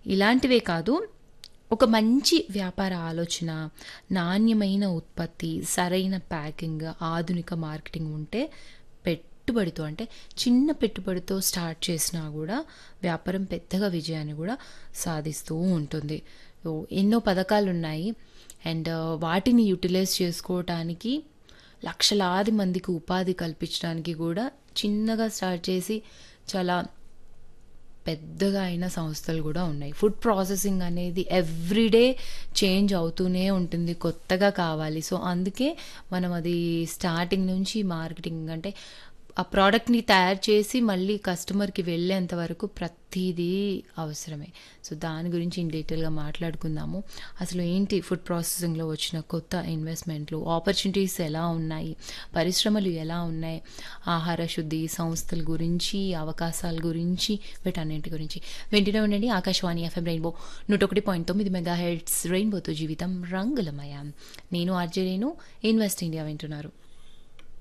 ఇలాంటివే కాదు ఒక మంచి వ్యాపార ఆలోచన నాణ్యమైన ఉత్పత్తి సరైన ప్యాకింగ్ ఆధునిక మార్కెటింగ్ ఉంటే పెట్టుబడితో అంటే చిన్న పెట్టుబడితో స్టార్ట్ చేసినా కూడా వ్యాపారం పెద్దగా విజయాన్ని కూడా సాధిస్తూ ఉంటుంది సో ఎన్నో పథకాలు ఉన్నాయి అండ్ వాటిని యూటిలైజ్ చేసుకోవటానికి లక్షలాది మందికి ఉపాధి కల్పించడానికి కూడా చిన్నగా స్టార్ట్ చేసి చాలా పెద్దగా అయిన సంస్థలు కూడా ఉన్నాయి ఫుడ్ ప్రాసెసింగ్ అనేది ఎవ్రీడే చేంజ్ అవుతూనే ఉంటుంది కొత్తగా కావాలి సో అందుకే మనం అది స్టార్టింగ్ నుంచి మార్కెటింగ్ అంటే ఆ ప్రోడక్ట్ని తయారు చేసి మళ్ళీ కస్టమర్కి వెళ్ళేంత వరకు ప్రతిదీ అవసరమే సో దాని గురించి ఇన్ డీటెయిల్గా మాట్లాడుకుందాము అసలు ఏంటి ఫుడ్ ప్రాసెసింగ్లో వచ్చిన కొత్త ఇన్వెస్ట్మెంట్లు ఆపర్చునిటీస్ ఎలా ఉన్నాయి పరిశ్రమలు ఎలా ఉన్నాయి ఆహార శుద్ధి సంస్థల గురించి అవకాశాల గురించి వీటన్నింటి గురించి వెంటనే ఉండండి ఆకాశవాణి ఎఫ్ఎం రెయిన్బో నూట ఒకటి పాయింట్ తొమ్మిది మెగా హెడ్స్ రెయిన్బోతో జీవితం రంగులమయం నేను ఆర్జే నేను ఇన్వెస్ట్ ఇండియా వింటున్నారు